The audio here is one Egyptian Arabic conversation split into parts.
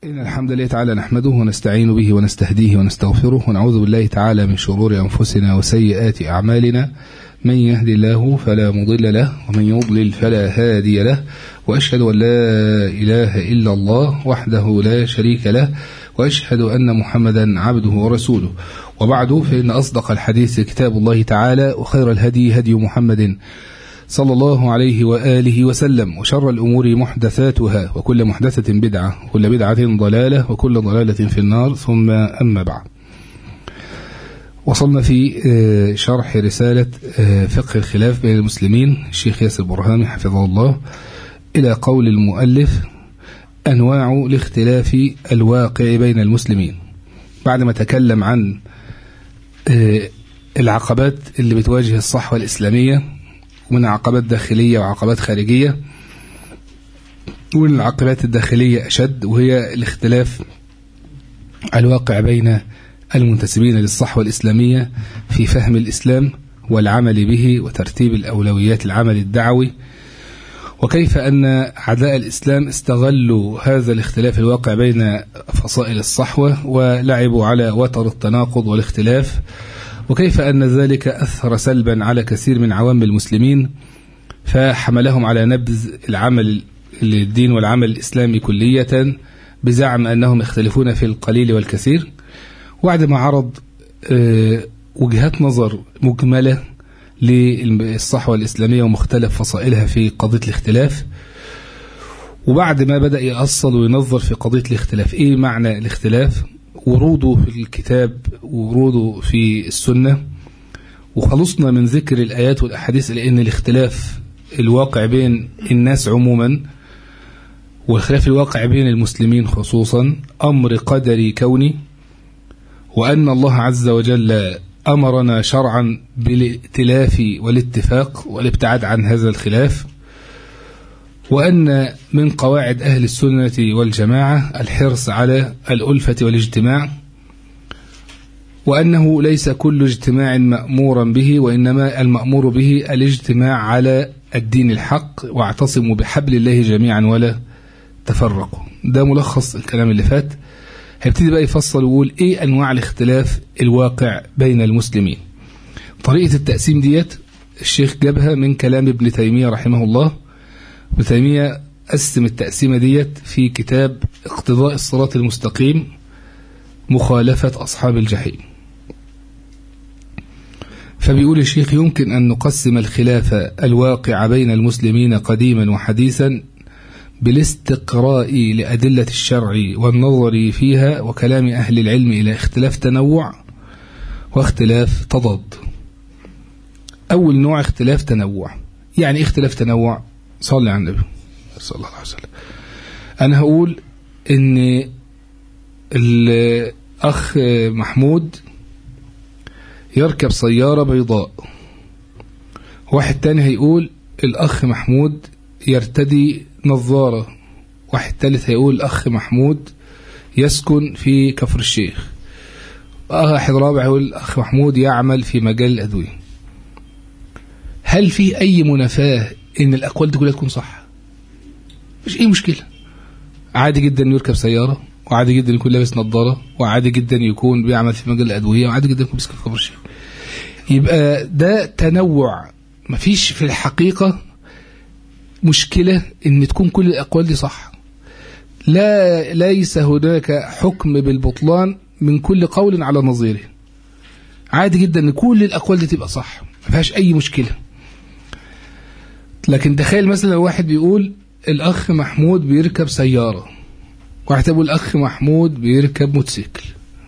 إن الحمد لله تعالى نحمده ونستعين به ونستهديه ونستغفره ونعوذ بالله تعالى من شرور أنفسنا وسيئات أعمالنا من يهدي الله فلا مضل له ومن يضلل فلا هادي له وأشهد أن لا إله إلا الله وحده لا شريك له وأشهد أن محمدا عبده ورسوله وبعد فإن أصدق الحديث كتاب الله تعالى وخير الهدي هدي محمد صلى الله عليه وآله وسلم وشر الأمور محدثاتها وكل محدثة بدعة وكل بدعة ضلالة وكل ضلالة في النار ثم أما بعد وصلنا في شرح رسالة فقه الخلاف بين المسلمين الشيخ ياسر برهامي حفظه الله إلى قول المؤلف أنواع الاختلاف الواقع بين المسلمين بعد ما تكلم عن العقبات اللي بتواجه الصحوة الإسلامية ومن عقبات داخلية وعقبات خارجية والعقبات الداخلية أشد وهي الاختلاف الواقع بين المنتسبين للصحوة الإسلامية في فهم الإسلام والعمل به وترتيب الأولويات العمل الدعوي وكيف أن أعداء الإسلام استغلوا هذا الاختلاف الواقع بين فصائل الصحوة ولعبوا على وتر التناقض والاختلاف وكيف أن ذلك أثر سلبا على كثير من عوام المسلمين فحملهم على نبذ العمل للدين والعمل الإسلامي كلية بزعم أنهم يختلفون في القليل والكثير وبعد ما عرض وجهات نظر مجملة للصحوة الإسلامية ومختلف فصائلها في قضية الاختلاف وبعد ما بدأ يأصل وينظر في قضية الاختلاف إيه معنى الاختلاف وروده في الكتاب وروده في السنة وخلصنا من ذكر الآيات والأحاديث لأن الاختلاف الواقع بين الناس عموما والخلاف الواقع بين المسلمين خصوصا أمر قدري كوني وأن الله عز وجل أمرنا شرعا بالائتلاف والاتفاق والابتعاد عن هذا الخلاف وأن من قواعد أهل السنة والجماعة الحرص على الألفة والاجتماع وأنه ليس كل اجتماع مأمورا به وإنما المأمور به الاجتماع على الدين الحق واعتصموا بحبل الله جميعا ولا تفرقوا ده ملخص الكلام اللي فات هيبتدي بقى يفصل ويقول ايه انواع الاختلاف الواقع بين المسلمين طريقة التقسيم ديت الشيخ جابها من كلام ابن تيمية رحمه الله ابن تيمية قسم التقسيمة ديت في كتاب اقتضاء الصراط المستقيم مخالفة أصحاب الجحيم فبيقول الشيخ يمكن أن نقسم الخلاف الواقع بين المسلمين قديما وحديثا بالاستقراء لأدلة الشرع والنظر فيها وكلام أهل العلم إلى اختلاف تنوع واختلاف تضاد أول نوع اختلاف تنوع يعني اختلاف تنوع صلي على النبي صلى الله عليه وسلم أنا هقول إن الأخ محمود يركب سيارة بيضاء واحد تاني هيقول الأخ محمود يرتدي نظارة واحد ثالث هيقول الأخ محمود يسكن في كفر الشيخ واحد رابع يقول الأخ محمود يعمل في مجال الأدوية هل في أي منافاة إن الأقوال دي كلها تكون صح مش أي مشكلة عادي جدا يركب سيارة وعادي جدا يكون لابس نظارة وعادي جدا يكون بيعمل في مجال الأدوية وعادي جدا يكون بيسكن في كفر الشيخ يبقى ده تنوع مفيش في الحقيقة مشكلة ان تكون كل الاقوال دي صح لا ليس هناك حكم بالبطلان من كل قول على نظيره عادي جدا ان كل الاقوال دي تبقى صح ما فيهاش اي مشكلة لكن تخيل مثلا لو واحد بيقول الاخ محمود بيركب سيارة واحد بيقول الاخ محمود بيركب موتوسيكل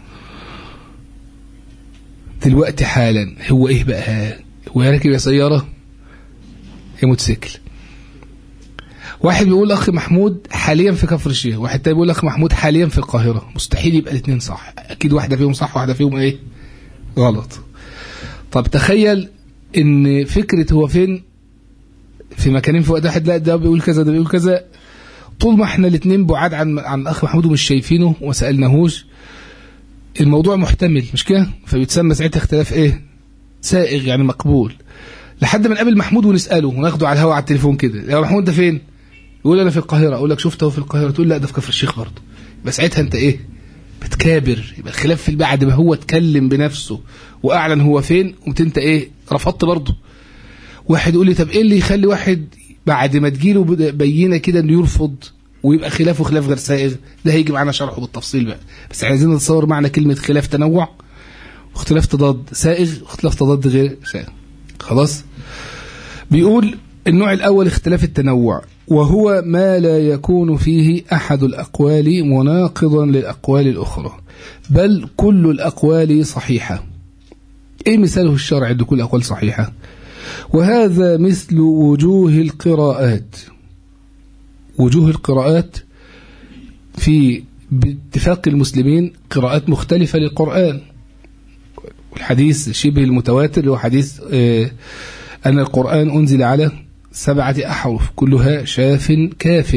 دلوقتي حالا هو ايه بقى هو راكب يا سيارة يا موتوسيكل واحد بيقول اخ محمود حاليا في كفر الشيخ واحد تاني بيقول اخ محمود حاليا في القاهره مستحيل يبقى الاثنين صح اكيد واحده فيهم صح واحده فيهم ايه غلط طب تخيل ان فكره هو فين في مكانين في وقت واحد لا ده بيقول كذا ده بيقول كذا طول ما احنا الاثنين بعاد عن عن الاخ محمود ومش شايفينه وما سالناهوش الموضوع محتمل مش كده فبيتسمى ساعتها اختلاف ايه سائغ يعني مقبول لحد ما نقابل محمود ونساله وناخده على الهواء على التليفون كده يا محمود ده فين يقول انا في القاهره اقول لك شفته في القاهره تقول لا ده في كفر الشيخ برضه بس ساعتها انت ايه بتكابر يبقى الخلاف في بعد ما هو اتكلم بنفسه واعلن هو فين قمت انت ايه رفضت برضه واحد يقول لي طب ايه اللي يخلي واحد بعد ما تجيله بينه كده انه يرفض ويبقى خلافه خلاف غير سائغ ده هيجي معانا شرحه بالتفصيل بقى بس عايزين نتصور معنى كلمة خلاف تنوع واختلاف تضاد سائغ واختلاف تضاد غير سائغ خلاص بيقول النوع الأول اختلاف التنوع وهو ما لا يكون فيه أحد الأقوال مناقضا للأقوال الأخرى بل كل الأقوال صحيحة إيه مثاله الشرع أن كل الأقوال صحيحة وهذا مثل وجوه القراءات وجوه القراءات في باتفاق المسلمين قراءات مختلفة للقرآن والحديث شبه المتواتر هو حديث أن القرآن أنزل على سبعة أحرف كلها شاف كاف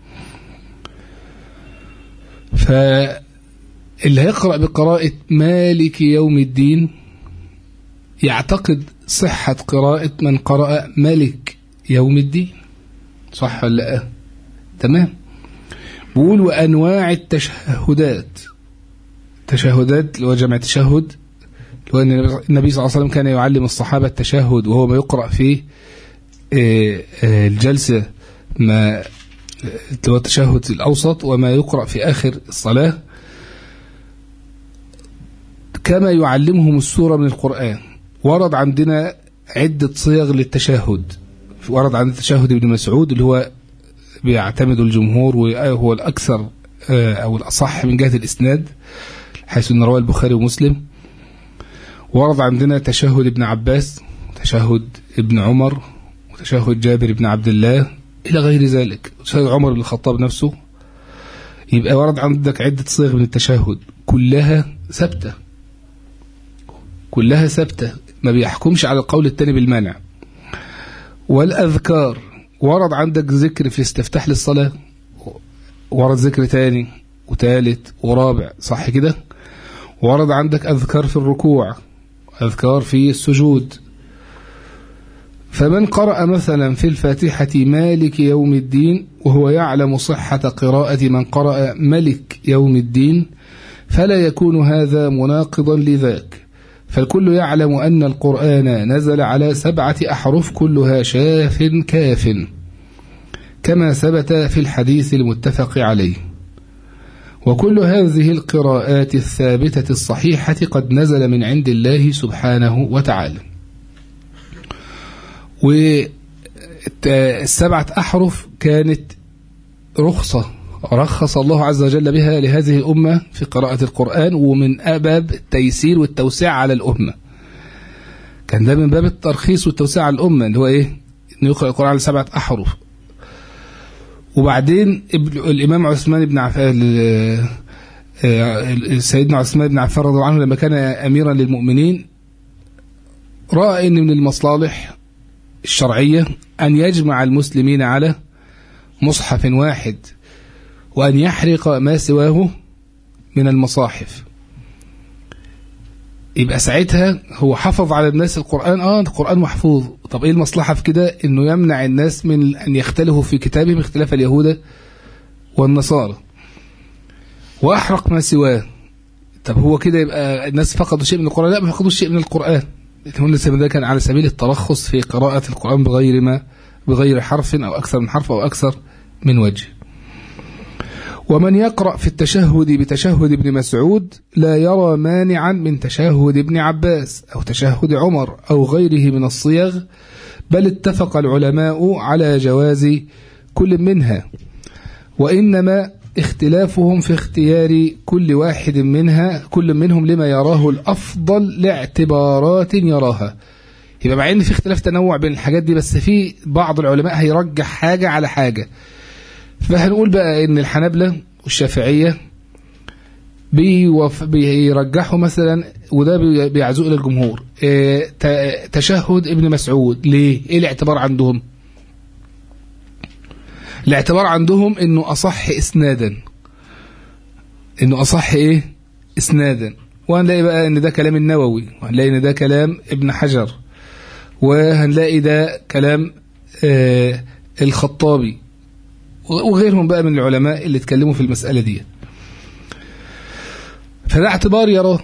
فاللي هيقرأ بقراءة مالك يوم الدين يعتقد صحة قراءة من قرأ ملك يوم الدين صح ولا لا تمام بقول وأنواع التشهدات تشهدات اللي هو جمع تشهد اللي هو النبي صلى الله عليه وسلم كان يعلم الصحابة التشهد وهو ما يقرأ في الجلسة ما اللي هو التشهد الأوسط وما يقرأ في آخر الصلاة كما يعلمهم السورة من القرآن ورد عندنا عدة صيغ للتشهد ورد عن التشهد ابن مسعود اللي هو بيعتمد الجمهور وهو الأكثر أو الأصح من جهة الإسناد حيث أن رواه البخاري ومسلم ورد عندنا تشهد ابن عباس تشهد ابن عمر وتشهد جابر بن عبد الله إلى غير ذلك تشهد عمر بن الخطاب نفسه يبقى ورد عندك عدة صيغ من التشهد كلها ثابتة كلها ثابتة ما بيحكمش على القول الثاني بالمنع والأذكار ورد عندك ذكر في استفتاح للصلاة ورد ذكر تاني وثالث ورابع صح كده ورد عندك أذكار في الركوع أذكار في السجود فمن قرأ مثلا في الفاتحة مالك يوم الدين وهو يعلم صحة قراءة من قرأ ملك يوم الدين فلا يكون هذا مناقضا لذاك فالكل يعلم أن القرآن نزل على سبعة أحرف كلها شاف كاف كما ثبت في الحديث المتفق عليه وكل هذه القراءات الثابتة الصحيحة قد نزل من عند الله سبحانه وتعالى والسبعة أحرف كانت رخصة رخص الله عز وجل بها لهذه الأمة في قراءة القرآن ومن أباب التيسير والتوسيع على الأمة كان ده من باب الترخيص والتوسيع على الأمة اللي هو إيه إنه يقرأ القرآن على سبعة أحرف وبعدين الإمام عثمان بن عفان سيدنا عثمان بن عفان رضي الله عنه لما كان أميرا للمؤمنين رأى أن من المصالح الشرعية أن يجمع المسلمين على مصحف واحد وأن يحرق ما سواه من المصاحف يبقى ساعتها هو حفظ على الناس القرآن اه القرآن محفوظ طب ايه المصلحة في كده انه يمنع الناس من ان يختلفوا في كتابهم اختلاف اليهود والنصارى واحرق ما سواه طب هو كده يبقى الناس فقدوا شيء من القرآن لا ما فقدوا شيء من القرآن ده كان على سبيل الترخص في قراءة القرآن بغير ما بغير حرف أو أكثر من حرف أو أكثر من وجه ومن يقرأ في التشهد بتشهد ابن مسعود لا يرى مانعا من تشهد ابن عباس أو تشهد عمر أو غيره من الصيغ بل اتفق العلماء على جواز كل منها وإنما اختلافهم في اختيار كل واحد منها كل منهم لما يراه الأفضل لاعتبارات يراها يبقى مع ان في اختلاف تنوع بين الحاجات دي بس في بعض العلماء هيرجح حاجة على حاجة فهنقول بقى ان الحنابلة والشافعية بيوف بيرجحوا مثلا وده بيعزوه للجمهور اه تشهد ابن مسعود ليه ايه الاعتبار عندهم الاعتبار عندهم انه اصح اسنادا انه اصح ايه اسنادا وهنلاقي بقى ان ده كلام النووي وهنلاقي ان ده كلام ابن حجر وهنلاقي ده كلام آه الخطابي وغيرهم بقى من العلماء اللي اتكلموا في المسألة دي فده اعتبار يراه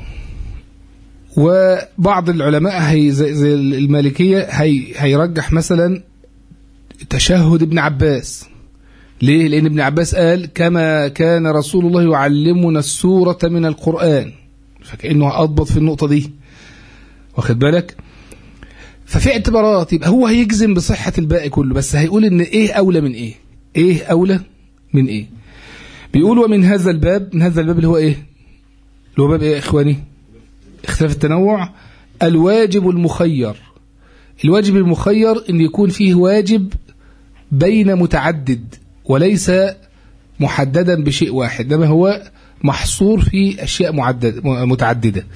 وبعض العلماء هي زي, زي المالكية هي هيرجح مثلا تشهد ابن عباس ليه؟ لأن ابن عباس قال كما كان رسول الله يعلمنا السورة من القرآن فكأنه أضبط في النقطة دي واخد بالك ففي اعتبارات يبقى هو هيجزم بصحة الباقي كله بس هيقول ان ايه أولى من ايه ايه أولى من ايه بيقول ومن هذا الباب من هذا الباب اللي هو ايه اللي هو باب ايه يا اخواني اختلاف التنوع الواجب المخير الواجب المخير ان يكون فيه واجب بين متعدد وليس محددا بشيء واحد انما هو محصور في اشياء معدد متعدده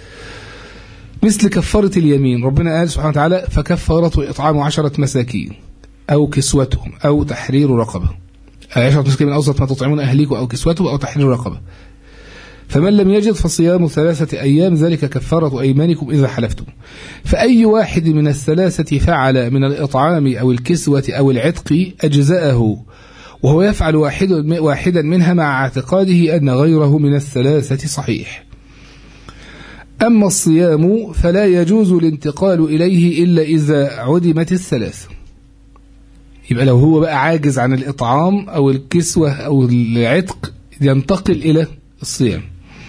مثل كفاره اليمين ربنا قال سبحانه وتعالى فكفارته اطعام عشرة مساكين او كسوتهم او تحرير رقبه عشرة مساكين من اوسط ما تطعمون اهليكم او كسوته او تحرير رقبه فمن لم يجد فصيام ثلاثة أيام ذلك كفارة أيمانكم إذا حلفتم فأي واحد من الثلاثة فعل من الإطعام أو الكسوة أو العتق أجزأه وهو يفعل واحد واحدا منها مع اعتقاده أن غيره من الثلاثة صحيح أما الصيام فلا يجوز الانتقال إليه إلا إذا عدمت الثلاث يبقى لو هو بقى عاجز عن الإطعام أو الكسوة أو العتق ينتقل إلى الصيام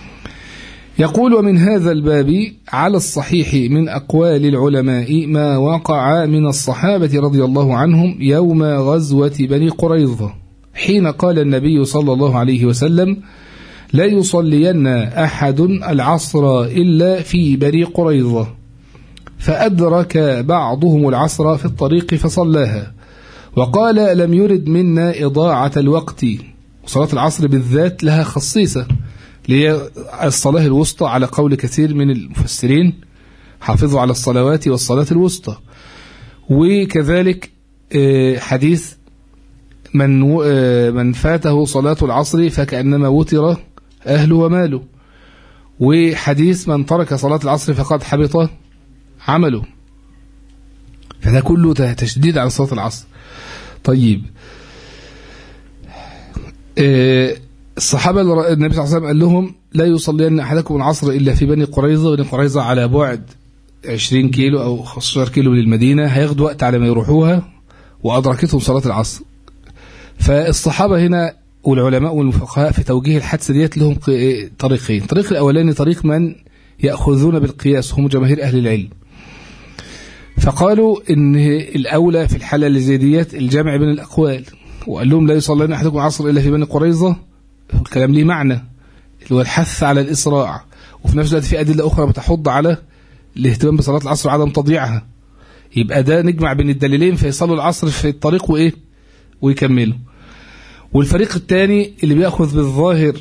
يقول ومن هذا الباب على الصحيح من أقوال العلماء ما وقع من الصحابة رضي الله عنهم يوم غزوة بني قريظة حين قال النبي صلى الله عليه وسلم لا يصلين أحد العصر إلا في بني قريظة فأدرك بعضهم العصر في الطريق فصلاها وقال لم يرد منا إضاعة الوقت وصلاة العصر بالذات لها خصيصة هي الصلاة الوسطى على قول كثير من المفسرين حافظوا على الصلوات والصلاة الوسطى وكذلك حديث من من فاته صلاة العصر فكأنما وتر أهله وماله وحديث من ترك صلاة العصر فقد حبط عمله فده كله تشديد على صلاة العصر طيب الصحابة النبي صلى الله عليه وسلم قال لهم لا يصلين أحدكم العصر إلا في بني قريظة بني قريظة على بعد 20 كيلو أو 15 كيلو من المدينة هياخدوا وقت على ما يروحوها وأدركتهم صلاة العصر فالصحابة هنا والعلماء والفقهاء في توجيه الحادثة ديت لهم طريقين الطريق الأولاني طريق من يأخذون بالقياس هم جماهير أهل العلم فقالوا إن الأولى في الحالة اللي زي ديت الجمع بين الأقوال وقال لهم لا يصلين أحدكم العصر إلا في بني قريظة الكلام ليه معنى اللي هو الحث على الإسراع وفي نفس الوقت في أدلة أخرى بتحض على الاهتمام بصلاة العصر وعدم تضييعها يبقى ده نجمع بين الدليلين فيصلوا العصر في الطريق وإيه ويكملوا والفريق الثاني اللي بياخذ بالظاهر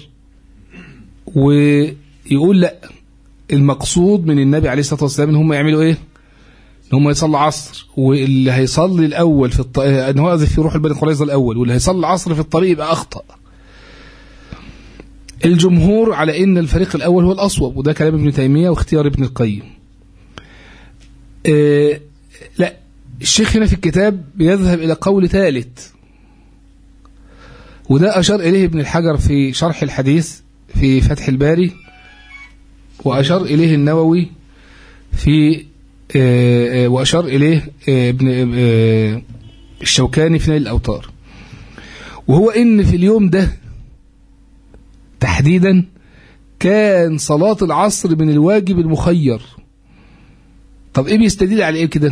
ويقول لا المقصود من النبي عليه الصلاة والسلام ان هم يعملوا ايه ان هم يصلوا عصر واللي هيصلي الاول في الط... ان هو في يروح البني قريظه الاول واللي هيصلي العصر في الطريق يبقى اخطا الجمهور على ان الفريق الاول هو الاصوب وده كلام ابن تيميه واختيار ابن القيم إيه لا الشيخ هنا في الكتاب بيذهب الى قول ثالث وده أشار إليه ابن الحجر في شرح الحديث في فتح الباري وأشار إليه النووي في وأشار إليه ابن الشوكاني في نيل الأوتار وهو إن في اليوم ده تحديدا كان صلاة العصر من الواجب المخير طب إيه بيستدل على إيه كده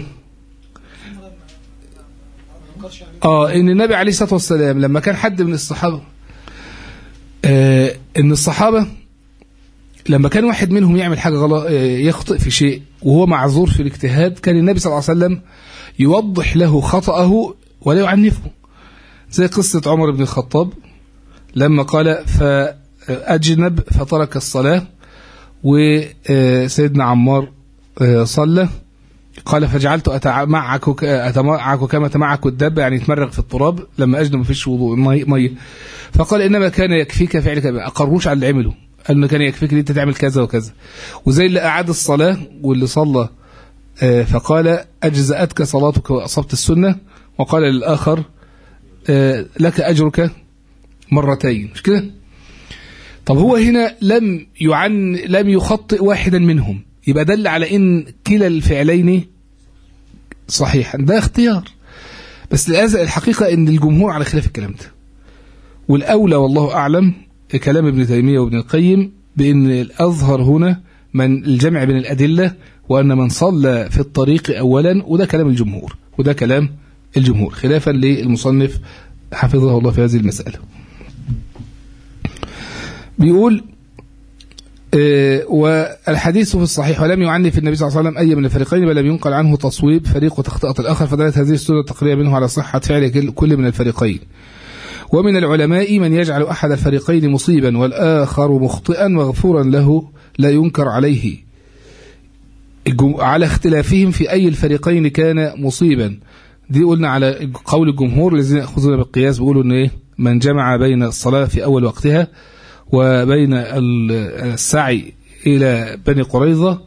اه ان النبي عليه الصلاه والسلام لما كان حد من الصحابه آه ان الصحابه لما كان واحد منهم يعمل حاجه غلط آه يخطئ في شيء وهو معذور في الاجتهاد كان النبي صلى الله عليه وسلم يوضح له خطأه ولا يعنفه زي قصة عمر بن الخطاب لما قال فأجنب فترك الصلاة وسيدنا عمار صلى قال فجعلت أتمعك أتمعك كما تمعك الدب يعني يتمرغ في التراب لما أجد ما فيش وضوء مي, مي فقال إنما كان يكفيك فعلك ما أقروش على اللي عمله قال إنه كان يكفيك ان أنت تعمل كذا وكذا وزي اللي أعاد الصلاة واللي صلى فقال أجزأتك صلاتك وأصبت السنة وقال للآخر لك أجرك مرتين مش كده طب هو هنا لم يعن لم يخطئ واحدا منهم يبقى دل على ان كلا الفعلين صحيحا ده اختيار بس للأسف الحقيقة ان الجمهور على خلاف الكلام ده والأولى والله أعلم كلام ابن تيمية وابن القيم بأن الأظهر هنا من الجمع بين الأدلة وأن من صلى في الطريق أولا وده كلام الجمهور وده كلام الجمهور خلافا للمصنف حفظه الله في هذه المسألة بيقول آه، والحديث في الصحيح ولم يعني في النبي صلى الله عليه وسلم أي من الفريقين بل لم ينقل عنه تصويب فريق وتخطئة الآخر فدلت هذه السنة التقرية منه على صحة فعل كل- كل من الفريقين ومن العلماء من يجعل أحد الفريقين مصيبا والآخر مخطئا مغفورا له لا ينكر عليه الجم- على اختلافهم في أي الفريقين كان مصيبا دي قلنا على قول الجمهور الذين يأخذون بالقياس بيقولوا ان ايه من جمع بين الصلاة في أول وقتها وبين ال- السعي إلى بني قريظة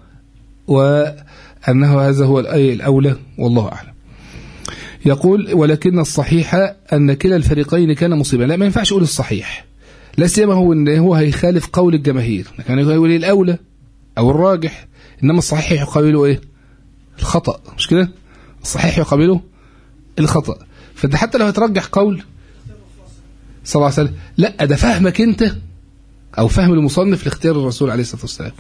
وأنه هذا هو الأي الأولى والله أعلم يقول ولكن الصحيح أن كلا الفريقين كان مصيبا لا ما ينفعش يقول الصحيح لا سيما هو ان هو هيخالف قول الجماهير كان يقول الاولى او الراجح انما الصحيح يقابله ايه الخطا مش كده الصحيح يقابله الخطا فانت حتى لو هترجح قول صلى الله عليه وسلم لا ده فهمك انت او فهم المصنف لاختيار الرسول عليه الصلاه والسلام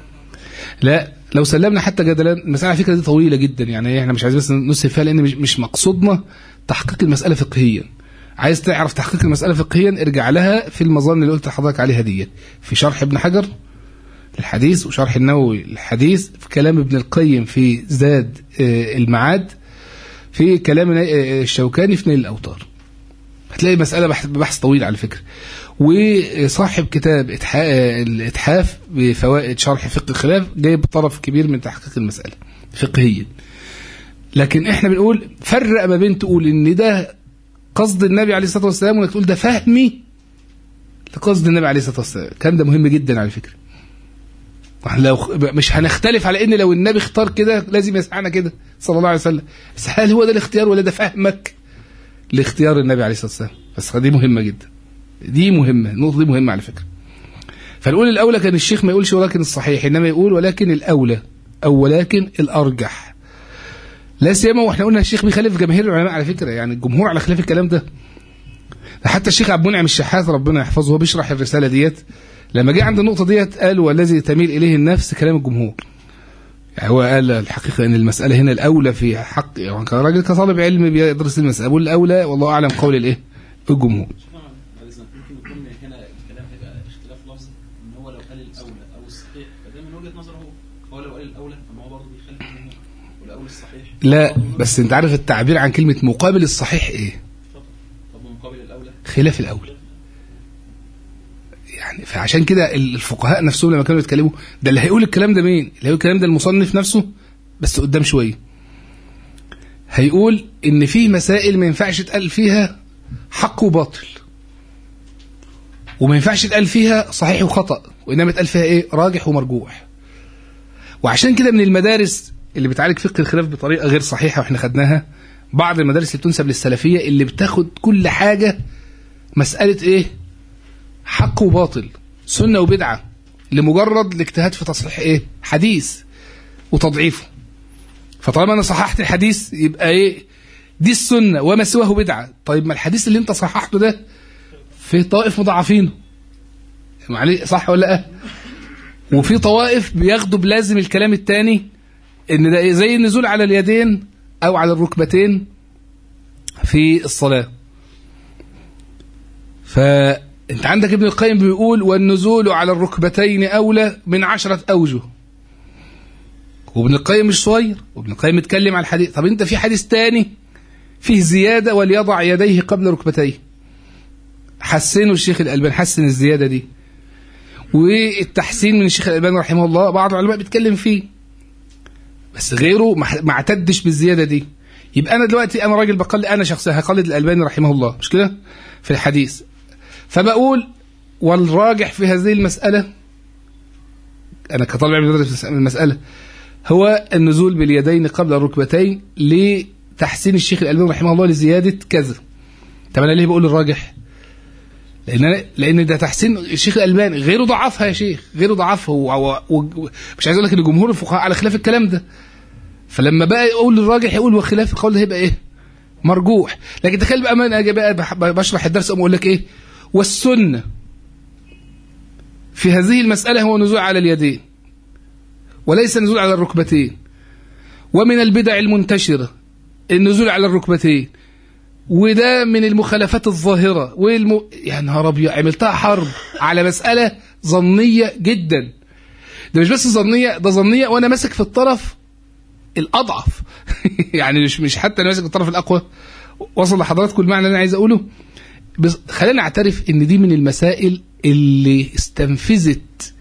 لا لو سلمنا حتى جدلا المساله على فكره دي طويله جدا يعني احنا مش عايزين بس نسهل فيها لان مش, مش مقصودنا تحقيق المساله فقهيا عايز تعرف تحقيق المساله فقهيا ارجع لها في المظان اللي قلت لحضرتك عليها دي في شرح ابن حجر الحديث وشرح النووي الحديث في كلام ابن القيم في زاد آه، المعاد في كلام آه، الشوكاني في نيل الاوتار هتلاقي مسألة بحث, بحث طويل على فكرة وصاحب كتاب إتحا- الإتحاف بفوائد شرح فقه الخلاف جايب طرف كبير من تحقيق المسألة فقهيا لكن احنا بنقول فرق ما بين تقول ان ده قصد النبي عليه الصلاة والسلام وانك تقول ده فهمي لقصد النبي عليه الصلاة والسلام الكلام ده مهم جدا على فكرة واحنا لو مش هنختلف على ان لو النبي اختار كده لازم يسعنا كده صلى الله عليه وسلم بس هل هو ده الاختيار ولا ده فهمك لاختيار النبي عليه الصلاه والسلام بس دي مهمه جدا دي مهمه النقطه دي مهمه على فكره فنقول الاولى كان الشيخ ما يقولش ولكن الصحيح انما يقول ولكن الاولى او ولكن الارجح لا سيما واحنا قلنا الشيخ بيخالف جماهير العلماء على فكره يعني الجمهور على خلاف الكلام ده ده حتى الشيخ عبد المنعم الشحاث ربنا يحفظه هو بيشرح الرساله ديت لما جه عند النقطه ديت قال والذي تميل اليه النفس كلام الجمهور يعني هو قال الحقيقة أن المسألة هنا الأولى في حق يعني كراجل كطالب علم بيدرس المسألة بقول الأولى والله أعلم قول الإيه الجمهور نعم بعد إذنك ممكن يكون هنا الكلام هيبقى اختلاف لفظي ان هو لو قال الاولى او الصحيح فده من وجهه نظره هو هو لو قال الاولى فما هو برضه بيخالف الجمهور والاولى الصحيح لا بس أنت عارف التعبير عن كلمة مقابل الصحيح إيه طب مقابل الاولى خلاف الأولى يعني فعشان كده الفقهاء نفسهم لما كانوا يتكلموا ده اللي هيقول الكلام ده مين اللي هيقول الكلام ده المصنف نفسه بس قدام شوية هيقول ان في مسائل ما ينفعش تقال فيها حق وباطل وما ينفعش تقال فيها صحيح وخطأ وإنما تقال فيها إيه راجح ومرجوح وعشان كده من المدارس اللي بتعالج فقه الخلاف بطريقة غير صحيحة واحنا خدناها بعض المدارس اللي بتنسب للسلفية اللي بتاخد كل حاجة مسألة إيه حق وباطل سنة وبدعة لمجرد الاجتهاد في تصحيح إيه حديث وتضعيفه فطالما أنا صححت الحديث يبقى إيه دي السنة وما سواه بدعة طيب ما الحديث اللي انت صححته ده في طائف مضاعفينه معلش صح ولا لا وفي طوائف بياخدوا بلازم الكلام التاني ان ده إيه؟ زي النزول على اليدين او على الركبتين في الصلاة فانت عندك ابن القيم بيقول والنزول على الركبتين اولى من عشرة اوجه وابن القيم مش صغير وابن القيم اتكلم على الحديث طب انت في حديث تاني فيه زيادة وليضع يديه قبل ركبتيه حسنوا الشيخ الألباني حسن الزيادة دي والتحسين من الشيخ الألباني رحمه الله بعض العلماء بيتكلم فيه بس غيره ما اعتدش بالزيادة دي يبقى أنا دلوقتي أنا راجل بقلد أنا شخصيا هقلد الألباني رحمه الله مش كده في الحديث فبقول والراجح في هذه المسألة أنا كطالب علم بدرس المسألة هو النزول باليدين قبل الركبتين لتحسين الشيخ الألباني رحمه الله لزيادة كذا طب أنا ليه بقول الراجح لان أنا- لان ده تحسين الشيخ الالباني غيره ضعفها يا شيخ غيره ضعفها و- و- و- مش عايز اقول لك ان جمهور الفقهاء على خلاف الكلام ده فلما بقى يقول الراجح يقول وخلاف القول ده هيبقى ايه مرجوح لكن تخيل بقى ما انا أجي بقى بح- بشرح الدرس اقوم اقول لك ايه والسنه في هذه المساله هو نزول على اليدين وليس نزول على الركبتين ومن البدع المنتشره النزول على الركبتين وده من المخالفات الظاهرة والم... يا نهار أبيض عملتها حرب على مسألة ظنية جدا ده مش بس ظنية ده ظنية وأنا ماسك في الطرف الأضعف يعني مش مش حتى أنا ماسك في الطرف الأقوى وصل لحضراتكم المعنى اللي أنا عايز أقوله بس خلينا نعترف إن دي من المسائل اللي استنفذت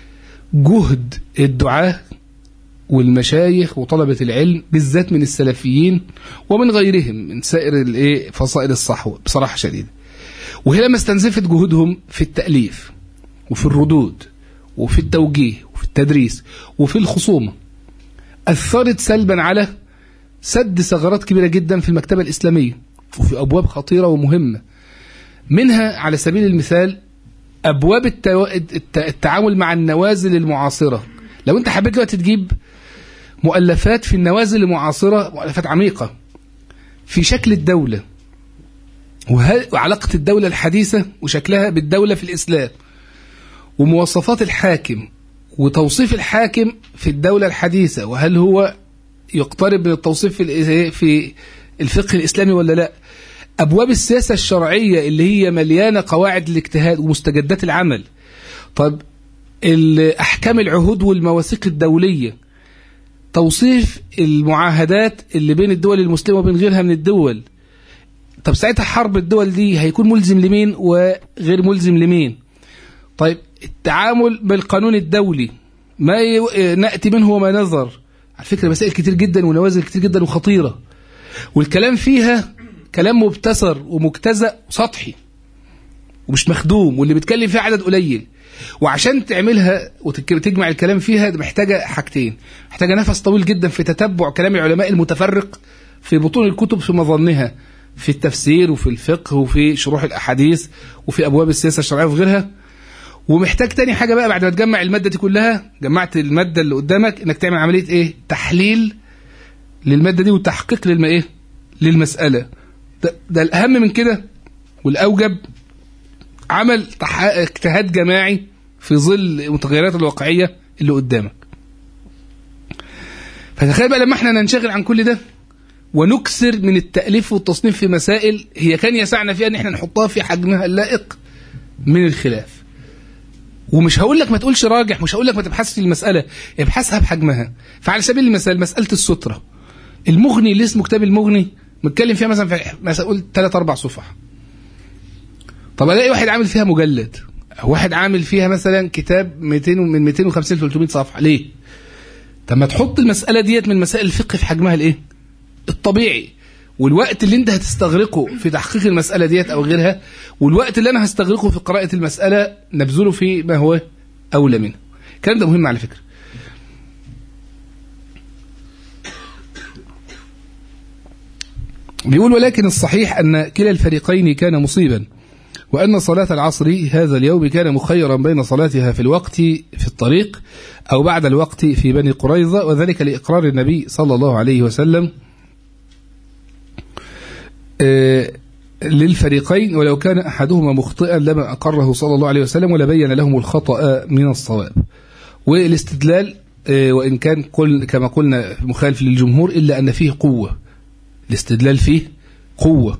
جهد الدعاة والمشايخ وطلبة العلم بالذات من السلفيين ومن غيرهم من سائر الايه فصائل الصحوة بصراحة شديدة وهي لما استنزفت جهودهم في التأليف وفي الردود وفي التوجيه وفي التدريس وفي الخصومة أثرت سلبا على سد ثغرات كبيرة جدا في المكتبة الإسلامية وفي أبواب خطيرة ومهمة منها على سبيل المثال أبواب التو... الت- التعامل مع النوازل المعاصرة لو أنت حبيت دلوقتي تجيب مؤلفات في النوازل المعاصرة مؤلفات عميقة في شكل الدولة وه- وعلاقة الدولة الحديثة وشكلها بالدولة في الإسلام ومواصفات الحاكم وتوصيف الحاكم في الدولة الحديثة وهل هو يقترب من التوصيف في الإيه- في الفقه الإسلامي ولا لا أبواب السياسة الشرعية اللي هي مليانة قواعد الاجتهاد ومستجدات العمل طب ال- أحكام العهود والمواثيق الدولية توصيف المعاهدات اللي بين الدول المسلمة وبين غيرها من الدول طب ساعتها حرب الدول دي هيكون ملزم لمين وغير ملزم لمين طيب التعامل بالقانون الدولي ما ي... نأتي منه وما نظر على فكرة مسائل كتير جدا ونوازل كتير جدا وخطيرة والكلام فيها كلام مبتسر ومجتزأ وسطحي ومش مخدوم واللي بيتكلم فيها عدد قليل وعشان تعملها وتجمع الكلام فيها ده محتاجة حاجتين محتاجة نفس طويل جدا في تتبع كلام العلماء المتفرق في بطون الكتب في مظنها في التفسير وفي الفقه وفي شروح الأحاديث وفي أبواب السياسة الشرعية وفي غيرها ومحتاج تاني حاجة بقى بعد ما تجمع المادة دي كلها جمعت المادة اللي قدامك انك تعمل عملية ايه تحليل للمادة دي وتحقيق للما ايه للمسألة ده, ده الأهم من كده والأوجب عمل تح... اجتهاد جماعي في ظل المتغيرات الواقعية اللي قدامك فتخيل بقى لما احنا ننشغل عن كل ده ونكسر من التأليف والتصنيف في مسائل هي كان يسعنا فيها ان احنا نحطها في حجمها اللائق من الخلاف ومش هقول لك ما تقولش راجح مش هقول لك ما تبحثش في المسألة ابحثها بحجمها فعلى سبيل المثال مسألة السترة المغني اللي اسمه كتاب المغني متكلم فيها مثلا في مثلا قول ثلاث اربع صفح طب الاقي واحد عامل فيها مجلد أو واحد عامل فيها مثلا كتاب 200 من 250 ل 300 صفحه ليه طب ما تحط المساله ديت من مسائل الفقه في حجمها الايه الطبيعي والوقت اللي انت هتستغرقه في تحقيق المساله ديت او غيرها والوقت اللي انا هستغرقه في قراءه المساله نبذله في ما هو اولى منه الكلام ده مهم على فكره بيقول ولكن الصحيح أن كلا الفريقين كان مصيبا وأن صلاة العصر هذا اليوم كان مخيرا بين صلاتها في الوقت في الطريق أو بعد الوقت في بني قريظة وذلك لإقرار النبي صلى الله عليه وسلم للفريقين ولو كان أحدهما مخطئا لما أقره صلى الله عليه وسلم ولبين لهم الخطأ من الصواب والاستدلال وإن كان قل كما قلنا مخالف للجمهور إلا أن فيه قوة الاستدلال فيه قوة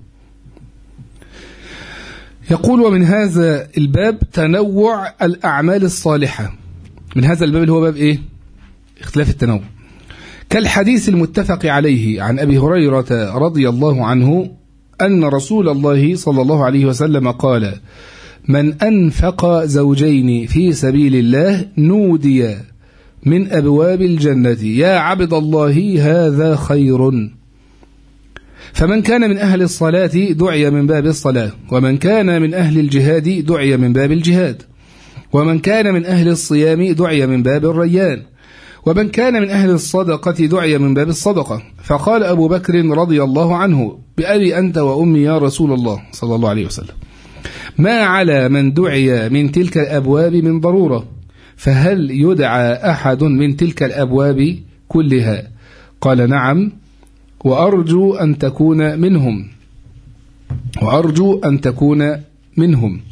يقول ومن هذا الباب تنوع الأعمال الصالحة من هذا الباب اللي هو باب إيه اختلاف التنوع كالحديث المتفق عليه عن أبي هريرة رضي الله عنه أن رسول الله صلى الله عليه وسلم قال من أنفق زوجين في سبيل الله نودي من أبواب الجنة يا عبد الله هذا خير فمن كان من أهل الصلاة دعي من باب الصلاة ومن كان من أهل الجهاد دعي من باب الجهاد ومن كان من أهل الصيام دعي من باب الريان ومن كان من أهل الصدقة دعي من باب الصدقة فقال أبو بكر رضي الله عنه بأبي أنت وأمي يا رسول الله صلى الله عليه وسلم ما على من دعي من تلك الأبواب من ضرورة فهل يدعى أحد من تلك الأبواب كلها قال نعم وأرجو أن تكون منهم وأرجو أن تكون منهم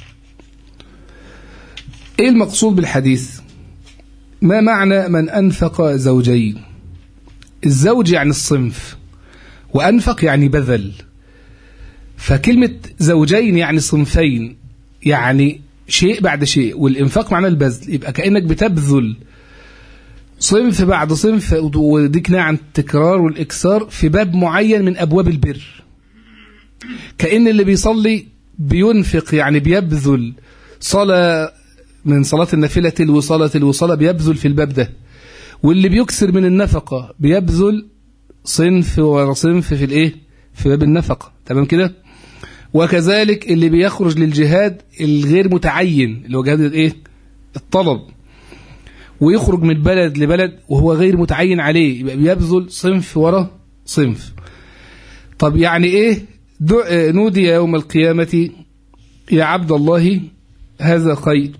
إيه المقصود بالحديث ما معنى من أنفق زوجين الزوج يعني الصنف وأنفق يعني بذل فكلمة زوجين يعني صنفين يعني شيء بعد شيء والإنفاق معنى البذل يبقى كأنك بتبذل صنف بعد صنف ودي كناية عن التكرار والإكسار في باب معين من أبواب البر كأن اللي بيصلي بينفق يعني بيبذل صلاة من صلاة النافلة الوصالة الوصالة بيبذل في الباب ده واللي بيكسر من النفقة بيبذل صنف ورا صنف في الايه في باب النفقة تمام كده وكذلك اللي بيخرج للجهاد الغير متعين اللي هو جهاد الايه الطلب ويخرج من بلد لبلد وهو غير متعين عليه يبقى بيبذل صنف ورا صنف طب يعني ايه نودي يوم القيامة يا عبد الله هذا خير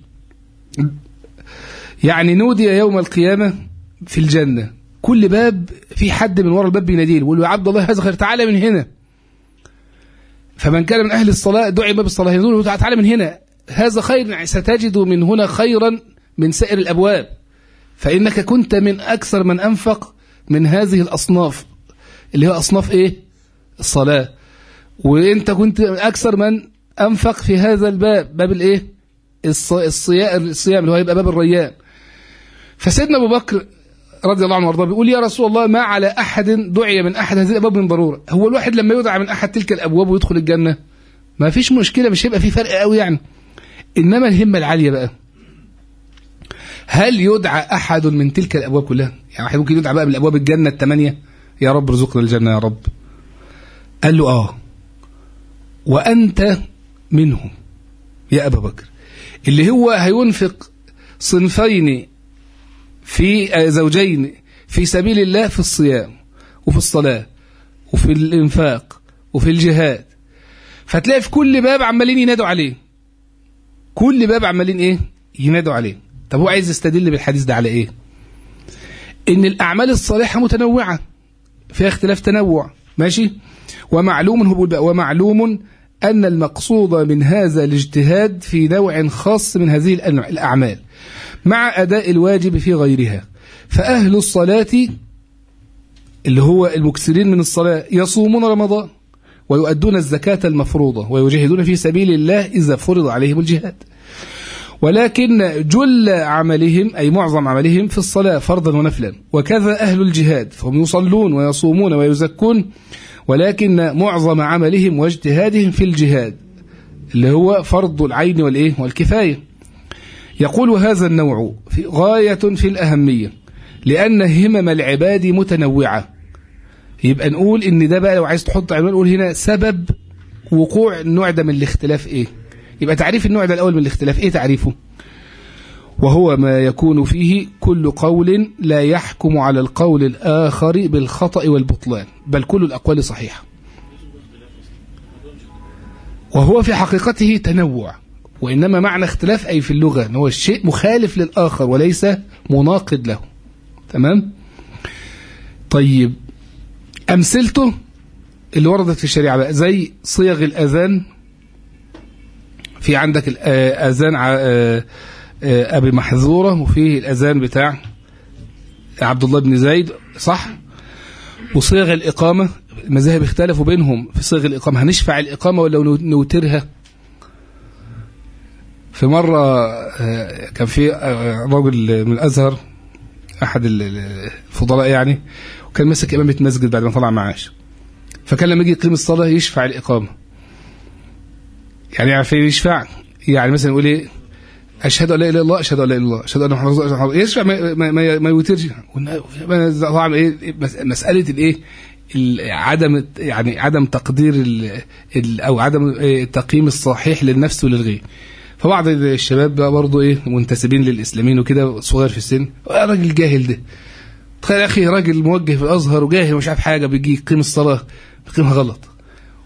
يعني نودي يوم القيامة في الجنة كل باب في حد من وراء الباب بيناديه يقول له يا عبد الله هذا خير تعالى من هنا فمن كان من أهل الصلاة دعي باب الصلاة يقول له تعالى من هنا هذا خير يعني ستجد من هنا خيرا من سائر الأبواب فإنك كنت من أكثر من أنفق من هذه الأصناف اللي هي أصناف إيه الصلاة وإنت كنت أكثر من أنفق في هذا الباب باب الإيه الصيام الصيام اللي هو يبقى باب الريان فسيدنا أبو بكر رضي الله عنه وارضاه بيقول يا رسول الله ما على أحد دعي من أحد هذه الأبواب من ضرورة هو الواحد لما يدعى من أحد تلك الأبواب ويدخل الجنة ما فيش مشكلة مش هيبقى في فرق قوي يعني إنما الهمة العالية بقى هل يدعى أحد من تلك الأبواب كلها يعني واحد ممكن يدعى بقى من أبواب الجنة الثمانية يا رب ارزقنا الجنة يا رب قال له آه وأنت منهم يا أبا بكر اللي هو هينفق صنفين في زوجين في سبيل الله في الصيام وفي الصلاة وفي الإنفاق وفي الجهاد فتلاقي في كل باب عمالين ينادوا عليه كل باب عمالين ايه ينادوا عليه طب هو عايز يستدل بالحديث ده على ايه ان الاعمال الصالحة متنوعة فيها اختلاف تنوع ماشي ومعلوم هو بقى ومعلوم أن المقصود من هذا الاجتهاد في نوع خاص من هذه الأعمال مع أداء الواجب في غيرها فأهل الصلاة اللي هو المكسرين من الصلاة يصومون رمضان ويؤدون الزكاة المفروضة ويجاهدون في سبيل الله إذا فرض عليهم الجهاد ولكن جل عملهم أي معظم عملهم في الصلاة فرضا ونفلا وكذا أهل الجهاد فهم يصلون ويصومون ويزكون ولكن معظم عملهم واجتهادهم في الجهاد اللي هو فرض العين والإيه والكفاية يقول هذا النوع في غاية في الأهمية لأن همم العباد متنوعة يبقى نقول إن ده بقى لو عايز تحط عنوان نقول هنا سبب وقوع النوع ده من الاختلاف إيه يبقى تعريف النوع ده الأول من الاختلاف إيه تعريفه وهو ما يكون فيه كل قول لا يحكم على القول الآخر بالخطأ والبطلان بل كل الأقوال صحيحة وهو في حقيقته تنوع وإنما معنى اختلاف أي في اللغة أن هو الشيء مخالف للآخر وليس مناقض له تمام طيب أمثلته اللي وردت في الشريعة بقى زي صيغ الأذان في عندك الأذان أبي محذورة وفيه الأذان بتاع عبد الله بن زيد صح وصيغ الإقامة المذاهب اختلفوا بينهم في صيغ الإقامة هنشفع الإقامة ولا نوترها في مرة كان في رجل من الأزهر أحد الفضلاء يعني وكان ماسك إمامة مسجد بعد ما طلع معاش فكان لما يجي يقيم الصلاة يشفع الإقامة يعني عارف يشفع يعني مثلا يقول ايه اشهد ان لا اله الا الله اشهد ان لا اله الا الله اشهد ان محمد رسول الله يشفع ما ما, ما, ما يوترش طبعا ايه مساله الايه عدم يعني عدم تقدير ال ال او عدم التقييم الصحيح للنفس وللغير فبعض الشباب بقى برضه ايه منتسبين للاسلاميين وكده صغير في السن راجل جاهل ده تخيل يا اخي راجل موجه في الازهر وجاهل ومش عارف حاجه بيجي يقيم الصلاه بيقيمها غلط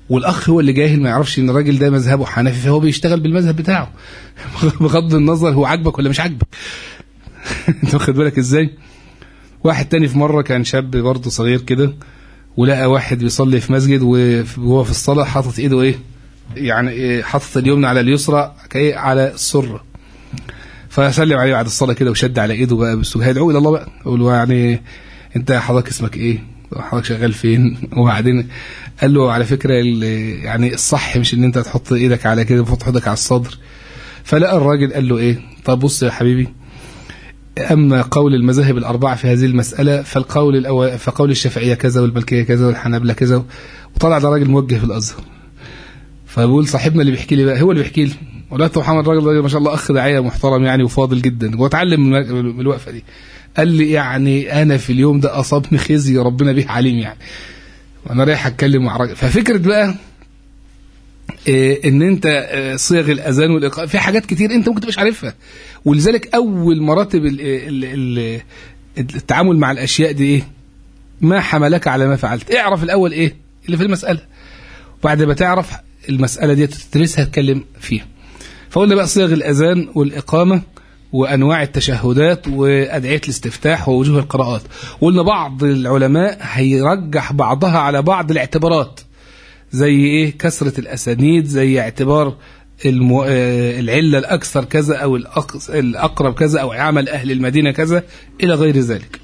والاخ هو اللي جاهل ما يعرفش ان الراجل ده مذهبه حنفي فهو بيشتغل بالمذهب بتاعه بغض النظر هو عاجبك ولا مش عاجبك انت واخد بالك ازاي واحد تاني في مره كان شاب برضه صغير كده ولقى واحد بيصلي في مسجد وهو في الصلاه حاطط ايده ايه يعني إيه حاطط اليمنى على اليسرى كايه على السره فسلم عليه بعد الصلاه كده وشد على ايده بقى بس هيدعو الى الله بقى يقول له يعني انت حضرتك اسمك ايه حضرتك شغال فين وبعدين قال له على فكره يعني الصح مش ان انت تحط ايدك على كده تحط ايدك على الصدر فلقى الراجل قال له ايه طب بص يا حبيبي أما قول المذاهب الأربعة في هذه المسألة فالقول الأول فقول الشافعية كذا والملكية كذا والحنابلة كذا وطلع ده راجل موجه في الأزهر فبقول صاحبنا اللي بيحكي لي بقى هو اللي بيحكي لي ولا محمد راجل راجل ما شاء الله أخ داعية محترم يعني وفاضل جدا واتعلم من الوقفة دي قال لي يعني أنا في اليوم ده أصابني خزي ربنا به عليم يعني وأنا رايح أتكلم مع راجل ففكرة بقى إيه ان انت إيه صيغ الاذان والاقامه في حاجات كتير انت ممكن تبقاش عارفها ولذلك اول مراتب ال ال ال التعامل مع الاشياء دي ايه ما حملك على ما فعلت اعرف الاول ايه اللي في المساله وبعد ما تعرف المساله دي تدرسها تتكلم فيها فقلنا بقى صيغ الاذان والاقامه وانواع التشهدات وادعيه الاستفتاح ووجوه القراءات وقلنا بعض العلماء هيرجح بعضها على بعض الاعتبارات زي ايه كثرة الاسانيد زي اعتبار المو... العلة الاكثر كذا او الاقرب كذا او عمل اهل المدينة كذا الى غير ذلك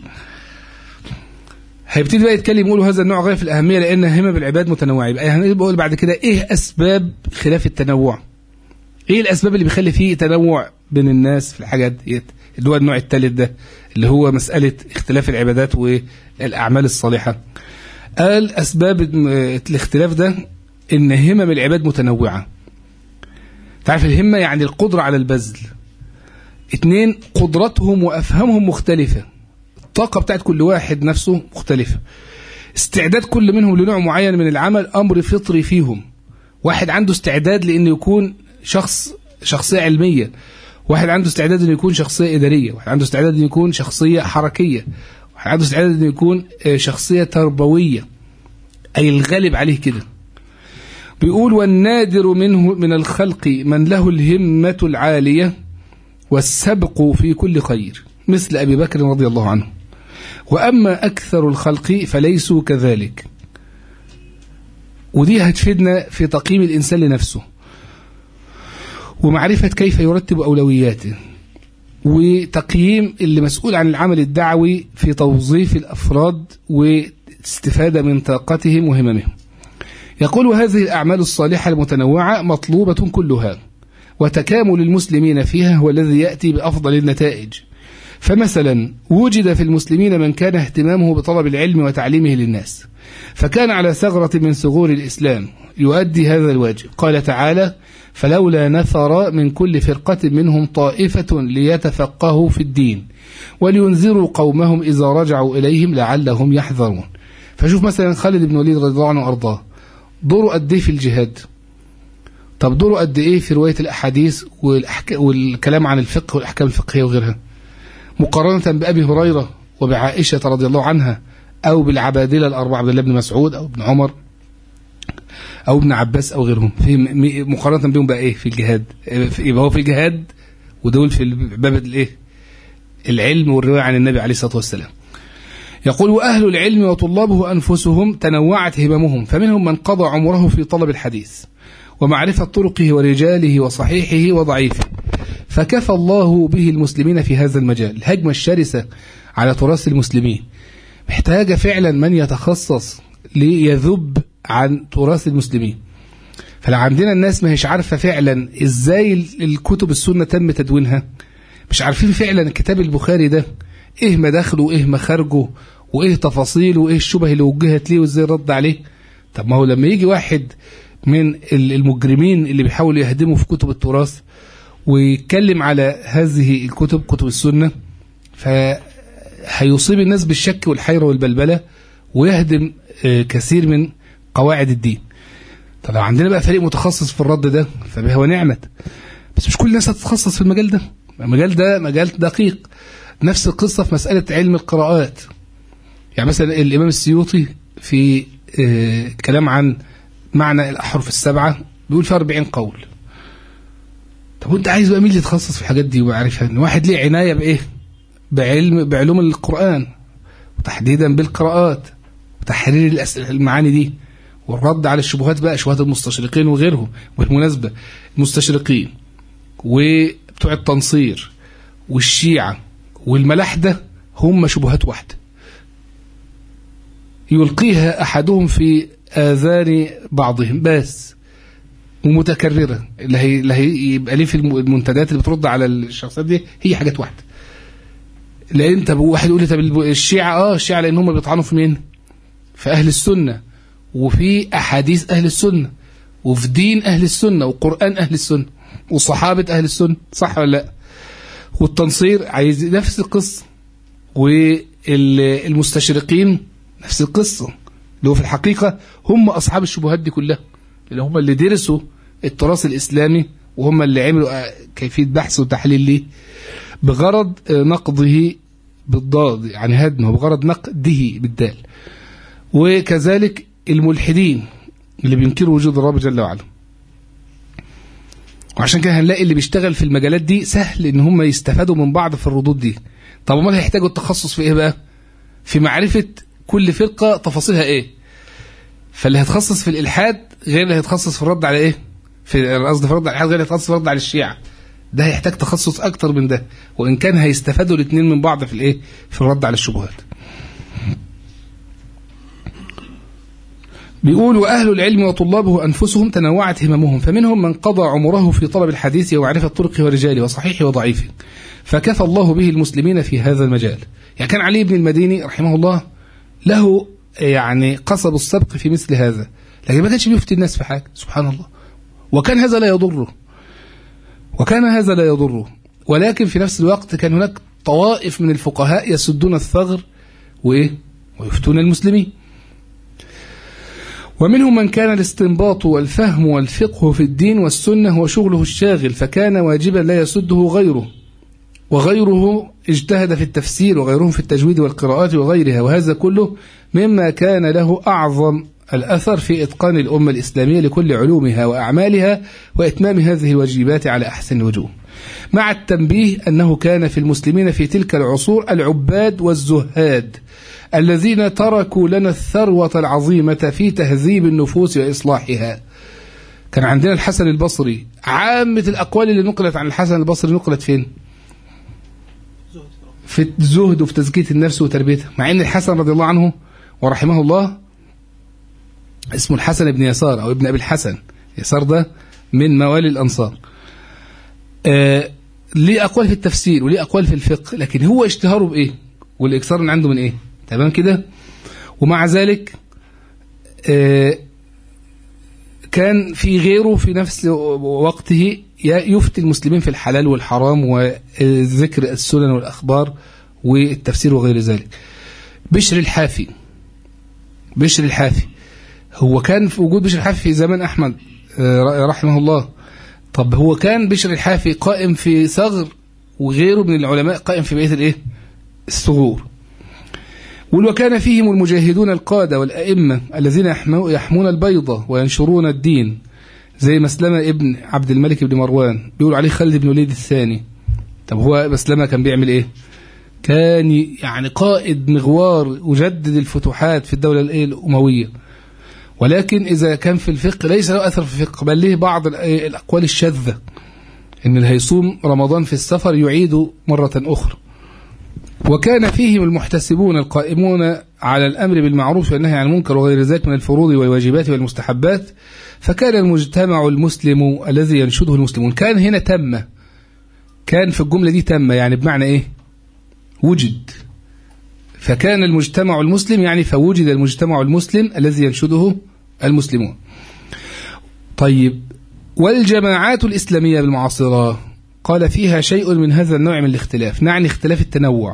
هيبتدي بقى يتكلم يقولوا هذا النوع غاية في الأهمية لأن همم العباد متنوعة يبقى هنقول بعد كده إيه أسباب خلاف التنوع؟ إيه الأسباب اللي بيخلي فيه تنوع بين الناس في الحاجات ديت اللي هو النوع الثالث ده اللي هو مسألة اختلاف العبادات والأعمال الصالحة قال أسباب الاختلاف ده إن همم العباد متنوعة تعرف الهمة يعني القدرة على البذل اتنين قدرتهم وأفهامهم مختلفة الطاقة بتاعت كل واحد نفسه مختلفة استعداد كل منهم لنوع معين من العمل أمر فطري فيهم واحد عنده استعداد لأنه يكون شخص شخصية علمية واحد عنده استعداد أنه يكون شخصية إدارية واحد عنده استعداد أنه يكون شخصية حركية عنده استعداد انه يكون شخصيه تربويه اي الغالب عليه كده بيقول والنادر منه من الخلق من له الهمه العاليه والسبق في كل خير مثل ابي بكر رضي الله عنه واما اكثر الخلق فليسوا كذلك ودي هتفيدنا في تقييم الانسان لنفسه ومعرفه كيف يرتب اولوياته وتقييم اللي مسؤول عن العمل الدعوي في توظيف الأفراد واستفادة من طاقتهم وهممهم يقول هذه الأعمال الصالحة المتنوعة مطلوبة كلها وتكامل المسلمين فيها هو الذي يأتي بأفضل النتائج فمثلا وجد في المسلمين من كان اهتمامه بطلب العلم وتعليمه للناس فكان على ثغرة من ثغور الإسلام يؤدي هذا الواجب قال تعالى فلولا نفر من كل فرقة منهم طائفة ليتفقهوا في الدين ولينذروا قومهم إذا رجعوا إليهم لعلهم يحذرون فشوف مثلا خالد بن وليد رضي الله عنه وأرضاه دوره قد إيه في الجهاد طب دوره قد إيه في رواية الأحاديث والأحك... والكلام عن الفقه والأحكام الفقهية وغيرها مقارنة بأبي هريرة وبعائشة رضي الله عنها أو بالعبادلة الأربعة عبد الله بن مسعود أو ابن عمر او ابن عباس او غيرهم في مقارنه بهم بقى ايه في الجهاد يبقى هو في الجهاد ودول في باب الايه العلم والروايه عن النبي عليه الصلاه والسلام يقول واهل العلم وطلابه انفسهم تنوعت هممهم فمنهم من قضى عمره في طلب الحديث ومعرفه طرقه ورجاله وصحيحه وضعيفه فكفى الله به المسلمين في هذا المجال الهجمه الشرسه على تراث المسلمين محتاجه فعلا من يتخصص ليذب عن تراث المسلمين فلو عندنا الناس ما هيش عارفة فعلا ازاي الكتب السنة تم تدوينها مش عارفين فعلا الكتاب البخاري ده ايه مداخله وايه مخارجه وايه تفاصيله وايه الشبه اللي وجهت ليه وازاي رد عليه طب ما هو لما يجي واحد من المجرمين اللي بيحاولوا يهدموا في كتب التراث ويتكلم على هذه الكتب كتب السنة فهيصيب الناس بالشك والحيرة والبلبلة ويهدم كثير من قواعد الدين طب لو عندنا بقى فريق متخصص في الرد ده فهو نعمة بس مش كل الناس هتتخصص في المجال ده المجال ده مجال دقيق نفس القصة في مسألة علم القراءات يعني مثلا الإمام السيوطي في كلام عن معنى الأحرف السبعة بيقول فيها 40 قول طب وانت عايز بقى مين اللي يتخصص في الحاجات دي ويعرفها ان واحد ليه عناية بايه بعلم بعلوم القرآن وتحديدا بالقراءات وتحرير الأسئلة المعاني دي والرد على الشبهات بقى شبهات المستشرقين وغيرهم بالمناسبة المستشرقين وبتوع التنصير والشيعة والملاحدة هم شبهات واحدة يلقيها أحدهم في آذان بعضهم بس ومتكررة اللي هي اللي هي يبقى ليه في المنتديات اللي بترد على الشخصيات دي هي حاجات واحدة لان انت واحد يقول لي طب الشيعة اه الشيعة لان هم بيطعنوا في مين في اهل السنة وفي احاديث اهل السنة وفي دين اهل السنة وقرآن اهل السنة وصحابة اهل السنة صح ولا لا والتنصير عايز نفس القصة والمستشرقين نفس القصة اللي هو في الحقيقة هم أصحاب الشبهات دي كلها اللي هم اللي درسوا التراث الإسلامي وهم اللي عملوا كيفية بحث وتحليل ليه بغرض نقضه بالضاد يعني هدمه بغرض نقده بالدال وكذلك الملحدين اللي بينكروا وجود الرب جل وعلا وعشان كده هنلاقي اللي بيشتغل في المجالات دي سهل ان هم يستفادوا من بعض في الردود دي طب امال هيحتاجوا التخصص في ايه بقى في معرفة كل فرقة تفاصيلها ايه فاللي هيتخصص في الالحاد غير اللي هيتخصص في الرد على ايه في قصدي في الرد على الالحاد غير اللي هيتخصص في الرد على الشيعة ده هيحتاج تخصص اكتر من ده وان كان هيستفادوا الاثنين من بعض في الايه في الرد على الشبهات بيقول وأهل العلم وطلابه أنفسهم تنوعت هممهم فمنهم من قضى عمره في طلب الحديث ومعرفة طرقه ورجاله وصحيحه وضعيفه فكفى الله به المسلمين في هذا المجال يعني كان علي بن المديني رحمه الله له يعني قصب السبق في مثل هذا لكن ما كانش بيفتي الناس في حاجة سبحان الله وكان هذا لا يضره وكان هذا لا يضره ولكن في نفس الوقت كان هناك طوائف من الفقهاء يسدون الثغر وإيه ويفتون المسلمين ومنهم من كان الاستنباط والفهم والفقه في الدين والسنة هو شغله الشاغل فكان واجبا لا يسده غيره وغيره اجتهد في التفسير وغيرهم في التجويد والقراءات وغيرها وهذا كله مما كان له أعظم الأثر في إتقان الأمة الإسلامية لكل علومها وأعمالها وإتمام هذه الواجبات على أحسن الوجوه مع التنبيه أنه كان في المسلمين في تلك العصور العباد والزهاد الذين تركوا لنا الثروة العظيمة في تهذيب النفوس وإصلاحها كان عندنا الحسن البصري عامة الأقوال اللي نقلت عن الحسن البصري نقلت فين في الزهد وفي تزكية النفس وتربيتها مع أن الحسن رضي الله عنه ورحمه الله اسمه الحسن بن يسار أو ابن أبي الحسن يسار ده من موالي الأنصار آه ليه أقوال في التفسير وليه أقوال في الفقه لكن هو اشتهاره بإيه والإكثار من عنده من إيه تمام كده ومع ذلك آه كان في غيره في نفس وقته يفتي المسلمين في الحلال والحرام وذكر السنن والأخبار والتفسير وغير ذلك بشر الحافي بشر الحافي هو كان في وجود بشر الحافي في زمان أحمد رحمه الله طب هو كان بشر الحافي قائم في ثغر وغيره من العلماء قائم في بقية الايه الثغور وكان فيهم المجاهدون القادة والأئمة الذين يحمون البيضة وينشرون الدين زي مسلمة ابن عبد الملك بن مروان بيقول عليه خالد بن وليد الثاني طب هو مسلمة كان بيعمل ايه كان يعني قائد مغوار وجدد الفتوحات في الدولة الأموية ولكن إذا كان في الفقه ليس له أثر في الفقه بل له بعض الأقوال الشاذة إن اللي هيصوم رمضان في السفر يعيد مرة أخرى وكان فيهم المحتسبون القائمون على الأمر بالمعروف والنهي عن المنكر وغير ذلك من الفروض والواجبات والمستحبات فكان المجتمع المسلم الذي ينشده المسلمون كان هنا تم كان في الجملة دي تم يعني بمعنى إيه وجد فكان المجتمع المسلم يعني فوجد المجتمع المسلم الذي ينشده المسلمون طيب والجماعات الإسلامية بالمعاصرة قال فيها شيء من هذا النوع من الاختلاف نعني اختلاف التنوع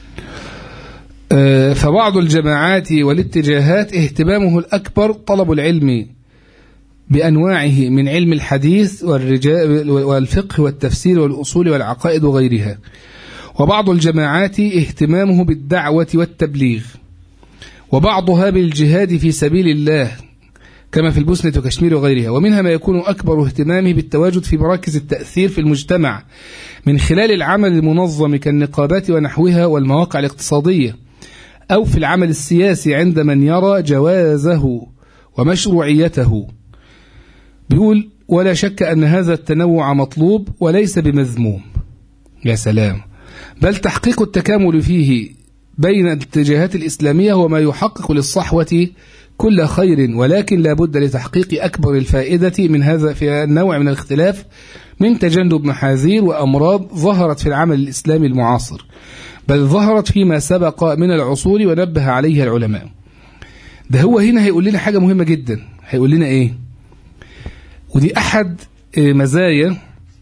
فبعض الجماعات والاتجاهات اهتمامه الأكبر طلب العلم بأنواعه من علم الحديث والرجال والفقه والتفسير والأصول والعقائد وغيرها وبعض الجماعات اهتمامه بالدعوة والتبليغ وبعضها بالجهاد في سبيل الله كما في البوسنة وكشمير وغيرها ومنها ما يكون أكبر اهتمامه بالتواجد في مراكز التأثير في المجتمع من خلال العمل المنظم كالنقابات ونحوها والمواقع الاقتصادية أو في العمل السياسي عند من يرى جوازه ومشروعيته بيقول ولا شك أن هذا التنوع مطلوب وليس بمذموم يا سلام بل تحقيق التكامل فيه بين الاتجاهات الإسلامية هو ما يحقق للصحوة كل خير ولكن لا بد لتحقيق أكبر الفائدة من هذا في النوع من الاختلاف من تجنب محاذير وأمراض ظهرت في العمل الإسلامي المعاصر بل ظهرت فيما سبق من العصور ونبه عليها العلماء ده هو هنا هيقول لنا حاجة مهمة جدا هيقول لنا إيه ودي أحد مزايا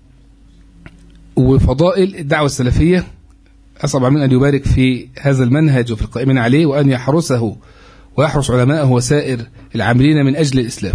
وفضائل الدعوة السلفية أصعب من أن يبارك في هذا المنهج وفي القائمين عليه وأن يحرسه ويحرس علماءه وسائر العاملين من أجل الإسلام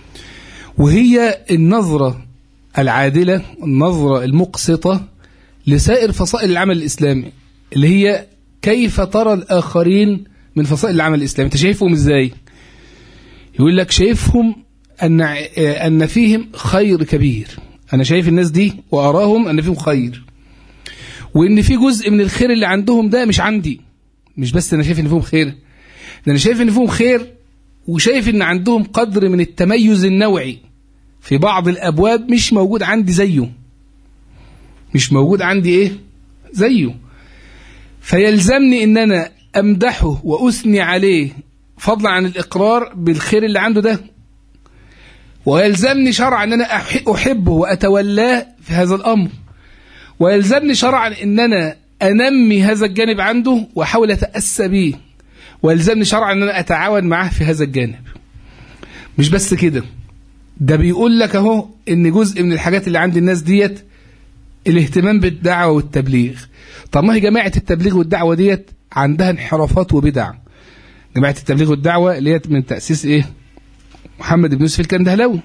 وهي النظرة العادلة النظرة المقسطة لسائر فصائل العمل الإسلامي اللي هي كيف ترى الآخرين من فصائل العمل الإسلامي أنت شايفهم إزاي يقول لك شايفهم أن, أن فيهم خير كبير أنا شايف الناس دي وأراهم أن فيهم خير وإن في جزء من الخير اللي عندهم ده مش عندي مش بس أنا شايف إن فيهم خير ده أنا شايف إن فيهم خير وشايف إن عندهم قدر من التميز النوعي في بعض الأبواب مش موجود عندي زيه مش موجود عندي إيه زيه فيلزمني إن أنا أمدحه وأثني عليه فضلا عن الإقرار بالخير اللي عنده ده ويلزمني شرعا أن أنا أحبه وأتولاه في هذا الأمر ويلزمني شرعا أن أنا أنمي هذا الجانب عنده وأحاول أتأسى به ويلزمني شرعا أن أنا أتعاون معه في هذا الجانب مش بس كده ده بيقول لك أهو إن جزء من الحاجات اللي عند الناس ديت الاهتمام بالدعوة والتبليغ طب ما هي جماعة التبليغ والدعوة ديت عندها انحرافات وبدع جماعة التبليغ والدعوة اللي هي من تأسيس إيه محمد بن يوسف الكندهلاوي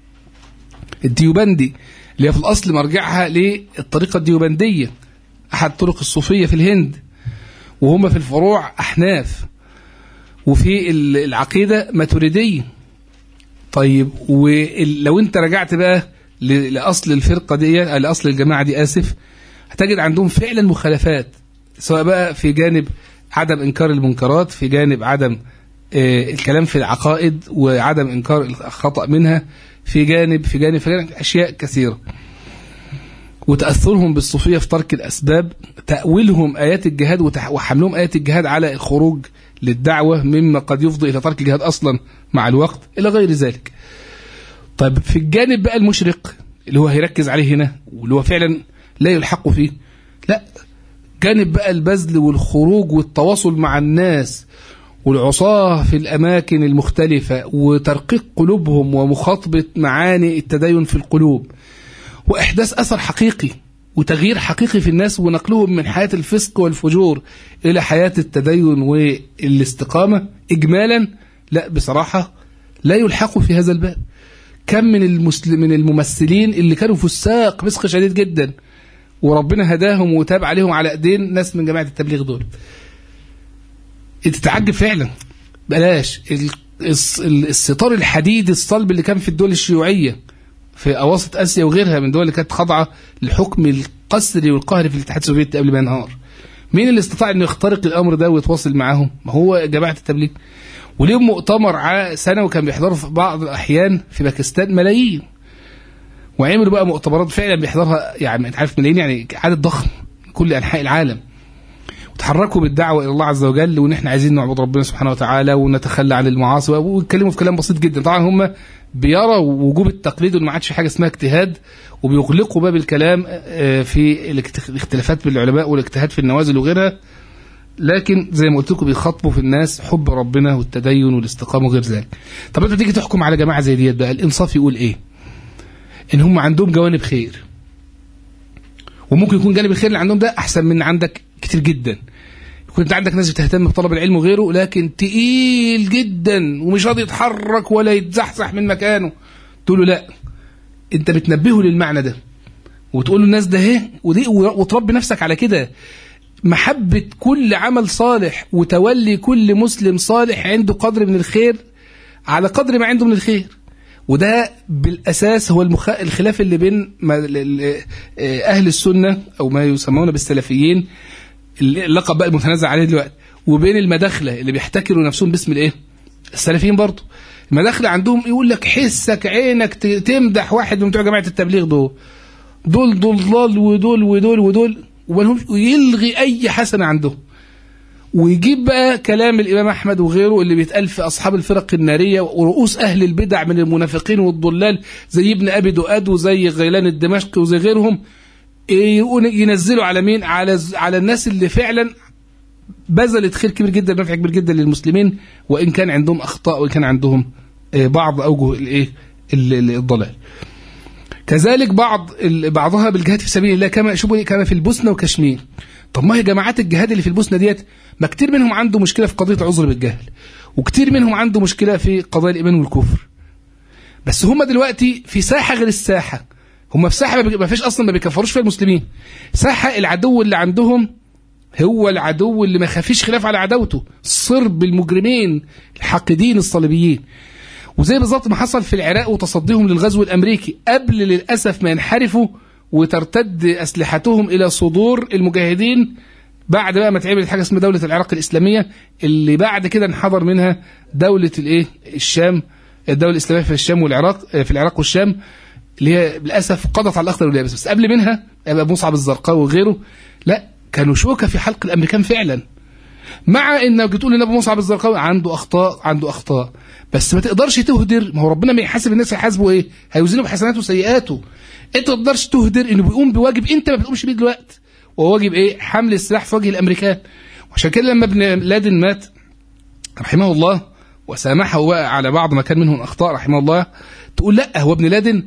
الديوبندي اللي هي في الأصل مرجعها للطريقة الديوبندية أحد طرق الصوفية في الهند وهم في الفروع أحناف وفي العقيدة ماتريدية طيب ولو انت رجعت بقى لأصل الفرقة دي لأصل الجماعة دي آسف هتجد عندهم فعلا مخالفات سواء بقى في جانب عدم إنكار المنكرات في جانب عدم الكلام في العقائد وعدم إنكار الخطأ منها في جانب في جانب في جانب أشياء كثيرة وتأثرهم بالصوفية في ترك الأسباب تأويلهم آيات الجهاد وحملهم آيات الجهاد على الخروج للدعوة مما قد يفضي إلى ترك الجهاد أصلا مع الوقت إلى غير ذلك طيب في الجانب بقى المشرق اللي هو هيركز عليه هنا واللي هو فعلا لا يلحق فيه لا جانب بقى البذل والخروج والتواصل مع الناس والعصاة في الأماكن المختلفة وترقيق قلوبهم ومخاطبة معاني التدين في القلوب وإحداث أثر حقيقي وتغيير حقيقي في الناس ونقلهم من حياة الفسق والفجور إلى حياة التدين والاستقامة إجمالا لا بصراحة لا يلحق في هذا الباب كم من المسلم من الممثلين اللي كانوا فساق فسق شديد جدا وربنا هداهم وتاب عليهم على ايدين ناس من جماعه التبليغ دول تتعجب فعلا بلاش الستار الحديد الصلب اللي كان في الدول الشيوعيه في اواسط اسيا وغيرها من الدول اللي كانت خاضعه للحكم القسري والقهري في الاتحاد السوفيتي قبل ما ينهار مين اللي استطاع انه يخترق الامر ده ويتواصل معاهم ما هو جماعه التبليغ وليهم مؤتمر سنوي كان بيحضروا في بعض الاحيان في باكستان ملايين وعملوا بقى مؤتمرات فعلا بيحضرها يعني انت عارف ملايين يعني عدد ضخم من كل انحاء العالم وتحركوا بالدعوه الى الله عز وجل وان احنا عايزين نعبد ربنا سبحانه وتعالى ونتخلى عن المعاصي ويتكلموا في كلام بسيط جدا طبعا هم بيروا وجوب التقليد وان ما عادش في حاجه اسمها اجتهاد وبيغلقوا باب الكلام في الاختلافات بالعلماء والاجتهاد في النوازل وغيرها لكن زي ما قلت لكم بيخاطبوا في الناس حب ربنا والتدين والاستقامه وغير ذلك طب انت تيجي تحكم على جماعه زي ديت بقى الانصاف يقول ايه ان هم عندهم جوانب خير وممكن يكون جانب الخير اللي عندهم ده احسن من عندك كتير جدا يكون انت عندك ناس بتهتم بطلب العلم وغيره لكن تقيل جدا ومش راضي يتحرك ولا يتزحزح من مكانه تقول له لا انت بتنبهه للمعنى ده وتقول له الناس ده اهي ودي وتربي نفسك على كده محبة كل عمل صالح وتولي كل مسلم صالح عنده قدر من الخير على قدر ما عنده من الخير وده بالاساس هو المخ... الخلاف اللي بين ما... ال- ال- آه، اهل السنه او ما يسمون بالسلفيين اللقب بقى المتنازع عليه دلوقتي وبين المداخله اللي بيحتكروا نفسهم باسم الايه؟ السلفيين برضه المداخله عندهم يقول لك حسك عينك ت- تمدح واحد من بتوع جماعه التبليغ دول دول ضلال ودول ودول ودول ومالهمش ويلغي اي حسنه عندهم ويجيب بقى كلام الامام احمد وغيره اللي بيتقال في اصحاب الفرق الناريه ورؤوس اهل البدع من المنافقين والضلال زي ابن ابي دؤاد وزي غيلان الدمشقي وزي غيرهم يقول- ينزلوا على مين على على الناس اللي فعلا بذلت خير كبير جدا نفع كبير جدا للمسلمين وان كان عندهم اخطاء وان كان عندهم آه، بعض اوجه الايه ال- ال- الضلال كذلك بعض ال- بعضها بالجهاد في سبيل الله كما شوفوا كما في البوسنه وكشمير طب ما هي جماعات الجهاد اللي في البوسنه ديت ما كتير منهم عنده مشكله في قضيه العذر بالجهل وكتير منهم عنده مشكله في قضايا الايمان والكفر بس هم دلوقتي في ساحه غير الساحه هم في ساحه ما بي- ما فيش اصلا ما بيكفروش فيها المسلمين ساحه العدو اللي عندهم هو العدو اللي ما خافيش خلاف على عداوته صرب المجرمين الحاقدين الصليبيين وزي بالظبط ما حصل في العراق وتصديهم للغزو الامريكي قبل للاسف ما ينحرفوا وترتد اسلحتهم الى صدور المجاهدين بعد بقى ما اتعملت حاجه اسمها دوله العراق الاسلاميه اللي بعد كده انحدر منها دوله الايه الشام الدوله الاسلاميه في الشام والعراق في العراق والشام اللي هي للاسف قضت على الاخضر واليابس بس قبل منها ابقى مصعب الزرقاوي وغيره لا كانوا شوكه في حلق الامريكان فعلا مع انك بتقول ان ابو مصعب الزرقاوي عنده اخطاء عنده اخطاء بس ما تقدرش تهدر ما هو ربنا ما يحاسب الناس هيحاسبه ايه هيوزنه بحسناته وسيئاته انت ما تقدرش تهدر انه بيقوم بواجب انت ما بتقومش بيه دلوقتي وهو واجب ايه حمل السلاح في وجه الامريكان وعشان كده لما ابن لادن مات رحمه الله وسامحه بقى على بعض ما كان منهم اخطاء رحمه الله تقول لا هو ابن لادن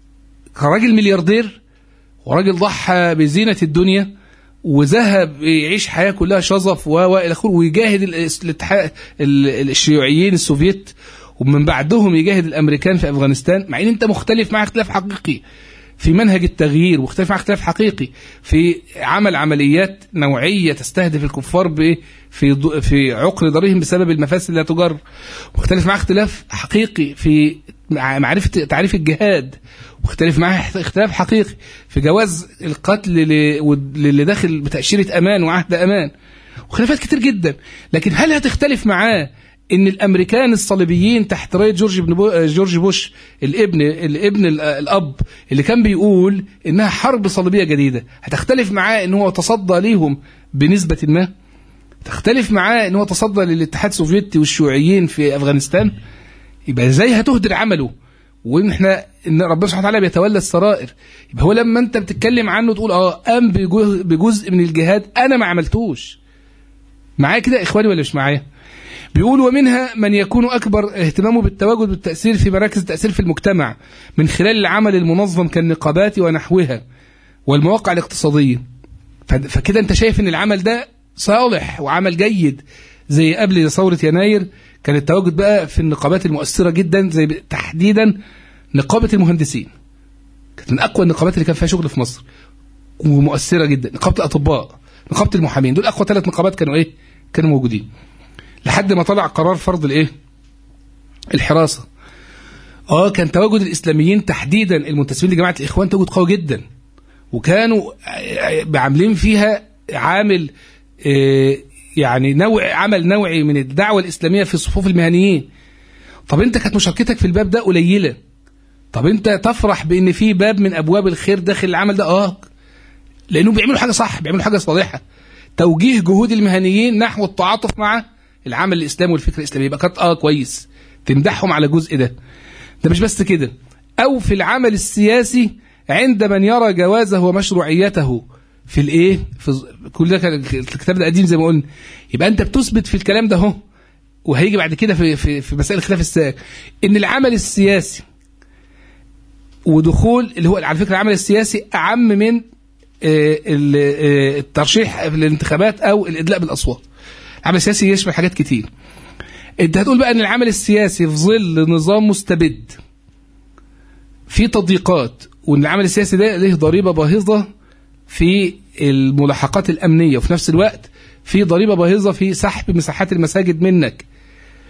كان راجل ملياردير وراجل ضحى بزينة الدنيا وذهب يعيش حياة كلها شظف و و إلى آخره ويجاهد ال- الاتحاد ال- الشيوعيين السوفيت ومن بعدهم يجاهد الأمريكان في أفغانستان مع إن أنت مختلف معاه اختلاف حقيقي في منهج التغيير واختلف معاه اختلاف حقيقي في عمل عمليات نوعية تستهدف الكفار ب في ض- في عقر دارهم بسبب المفاسد لا تجر واختلف معاه اختلاف حقيقي في مع- معرفة تعريف الجهاد واختلف معاه اختلاف حقيقي في جواز القتل ل- ود- للي داخل بتأشيرة أمان وعهد أمان وخلافات كتير جدا لكن هل هتختلف معاه ان الامريكان الصليبيين تحت رايه جورج بن بو جورج بوش الابن الابن ال- الاب اللي كان بيقول انها حرب صليبيه جديده هتختلف معاه ان هو تصدى ليهم بنسبه ما تختلف معاه ان هو تصدى للاتحاد السوفيتي والشيوعيين في افغانستان يبقى ازاي هتهدر عمله وان احنا ان ربنا سبحانه وتعالى بيتولى السرائر يبقى هو لما انت بتتكلم عنه تقول اه قام بجزء, بجزء من الجهاد انا ما عملتوش معايا كده يا اخواني ولا مش معايا بيقول ومنها من يكون اكبر اهتمامه بالتواجد بالتاثير في مراكز التاثير في المجتمع من خلال العمل المنظم كالنقابات ونحوها والمواقع الاقتصاديه ف- فكده انت شايف ان العمل ده صالح وعمل جيد زي قبل ثوره يناير كان التواجد بقى في النقابات المؤثره جدا زي ب- تحديدا نقابه المهندسين كانت من اقوى النقابات اللي كان فيها شغل في مصر ومؤثره جدا نقابه الاطباء نقابه المحامين دول اقوى ثلاث نقابات كانوا ايه كانوا موجودين لحد ما طلع قرار فرض الايه الحراسه اه كان تواجد الاسلاميين تحديدا المنتسبين لجماعه الاخوان تواجد قوي جدا وكانوا عاملين فيها عامل آه، يعني نوع عمل نوعي من الدعوه الاسلاميه في صفوف المهنيين طب انت كانت مشاركتك في الباب ده قليله طب انت تفرح بان في باب من ابواب الخير داخل العمل ده اه لانهم بيعملوا حاجه صح بيعملوا حاجه صالحه توجيه جهود المهنيين نحو التعاطف مع العمل الاسلامي والفكر الاسلامي يبقى كانت اه كويس تمدحهم على الجزء ده ده مش بس كده او في العمل السياسي عند من يرى جوازه ومشروعيته في الايه في ز- كل ده كان الكتاب ده قديم زي ما قلنا يبقى انت بتثبت في الكلام ده اهو وهيجي بعد كده في في في مسائل الخلاف السائغ ان العمل السياسي ودخول اللي هو على فكره العمل السياسي اعم من آه، ال- آه، الترشيح في الانتخابات او الادلاء بالاصوات العمل السياسي يشمل حاجات كتير انت هتقول بقى ان العمل السياسي في ظل نظام مستبد في تضييقات وان العمل السياسي ده له ضريبه باهظه في الملاحقات الامنيه وفي نفس الوقت في ضريبه باهظه في سحب مساحات المساجد منك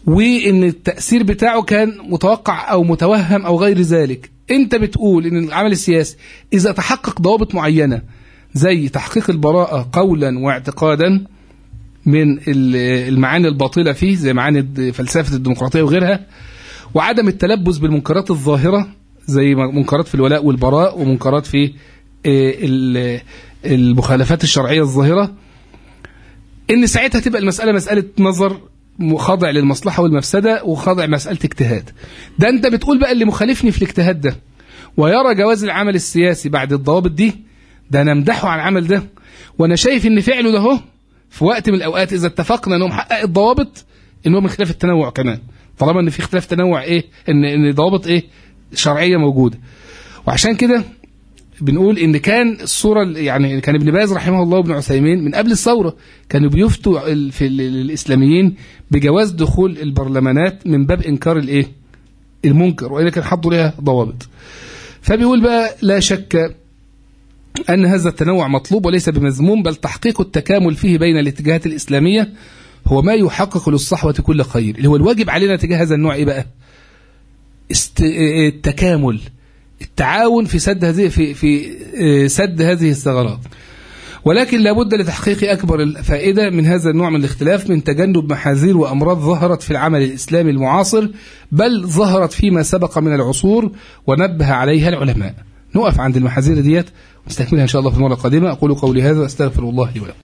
وان التأثير بتاعه كان متوقع او متوهم او غير ذلك انت بتقول ان العمل السياسي اذا تحقق ضوابط معينة زي تحقيق البراءة قولا واعتقادا من ال- المعاني الباطلة فيه زي معاني الد- فلسفة الديمقراطية وغيرها وعدم التلبس بالمنكرات الظاهرة زي ما- منكرات في الولاء والبراء ومنكرات في آه، ال- المخالفات الشرعية الظاهرة ان ساعتها تبقى المسألة مسألة نظر خاضع للمصلحة والمفسدة وخاضع مسألة اجتهاد ده انت بتقول بقى اللي مخالفني في الاجتهاد ده ويرى جواز العمل السياسي بعد الضوابط دي ده انا امدحه على العمل ده وانا شايف ان فعله ده هو في وقت من الاوقات اذا اتفقنا انه محقق الضوابط ان هو من خلاف التنوع كمان طالما ان في اختلاف تنوع ايه ان ان ضوابط ايه شرعيه موجوده وعشان كده بنقول ان كان الصوره يعني كان ابن باز رحمه الله وابن عثيمين من قبل الثوره كانوا بيفتوا ال- في ال- الاسلاميين بجواز دخول البرلمانات من باب انكار الايه المنكر والا كان حطوا لها ضوابط فبيقول بقى لا شك أن هذا التنوع مطلوب وليس بمذموم بل تحقيق التكامل فيه بين الاتجاهات الإسلامية هو ما يحقق للصحوة كل خير اللي هو الواجب علينا تجاه هذا النوع إيه بقى است... آه، التكامل التعاون في سد هذه في في آه، سد هذه الثغرات ولكن لابد لتحقيق أكبر الفائدة من هذا النوع من الاختلاف من تجنب محاذير وأمراض ظهرت في العمل الإسلامي المعاصر بل ظهرت فيما سبق من العصور ونبه عليها العلماء نقف عند المحاذير ديت ونستكملها إن شاء الله في المرة القادمة أقول قولي هذا وأستغفر الله لي ولكم